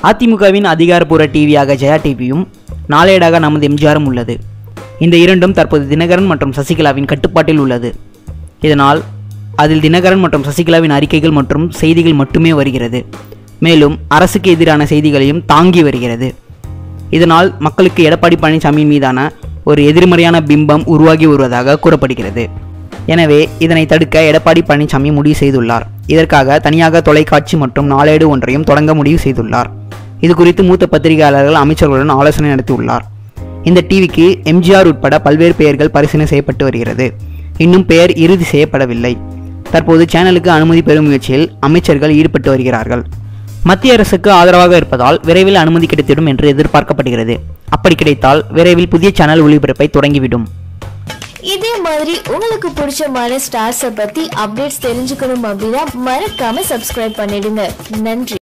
அதிமுகவின் அதிகாரப்பூர்வ டிவியாக ஜெயா டிவியும் நாளேடாக நமது எம்ஜிஆரும் உள்ளது இந்த இரண்டும் தற்போது தினகரன் மற்றும் சசிகலாவின் கட்டுப்பாட்டில் உள்ளது இதனால் அதில் தினகரன் மற்றும் சசிகலாவின் அறிக்கைகள் மற்றும் செய்திகள் மட்டுமே வருகிறது மேலும் அரசுக்கு எதிரான செய்திகளையும் தாங்கி வருகிறது இதனால் மக்களுக்கு எடப்பாடி பழனிசாமி மீதான ஒரு எதிர்மறையான பிம்பம் உருவாகி வருவதாக கூறப்படுகிறது எனவே இதனை தடுக்க எடப்பாடி பழனிசாமி முடிவு செய்துள்ளார் இதற்காக தனியாக தொலைக்காட்சி மற்றும் நாளேடு ஒன்றையும் தொடங்க முடிவு செய்துள்ளார் இது குறித்து மூத்த பத்திரிகையாளர்கள் அமைச்சர்களுடன் ஆலோசனை நடத்தியுள்ளார் இந்த டிவிக்கு எம்ஜிஆர் உட்பட பல்வேறு பெயர்கள் பரிசீலனை செய்யப்பட்டு வருகிறது இன்னும் பெயர் இறுதி செய்யப்படவில்லை தற்போது சேனலுக்கு அனுமதி பெறும் முயற்சியில் அமைச்சர்கள் ஈடுபட்டு வருகிறார்கள் மத்திய அரசுக்கு ஆதரவாக இருப்பதால் விரைவில் அனுமதி கிடைத்திடும் என்று எதிர்பார்க்கப்படுகிறது அப்படி கிடைத்தால் விரைவில் புதிய சேனல் ஒளிபரப்பை தொடங்கிவிடும் இதே மாதிரி உங்களுக்கு பிடிச்சமான ஸ்டார்ஸை பத்தி அப்டேட்ஸ் தெரிஞ்சுக்கணும் அப்படின்னா மறக்காம சப்ஸ்கிரைப் பண்ணிடுங்க நன்றி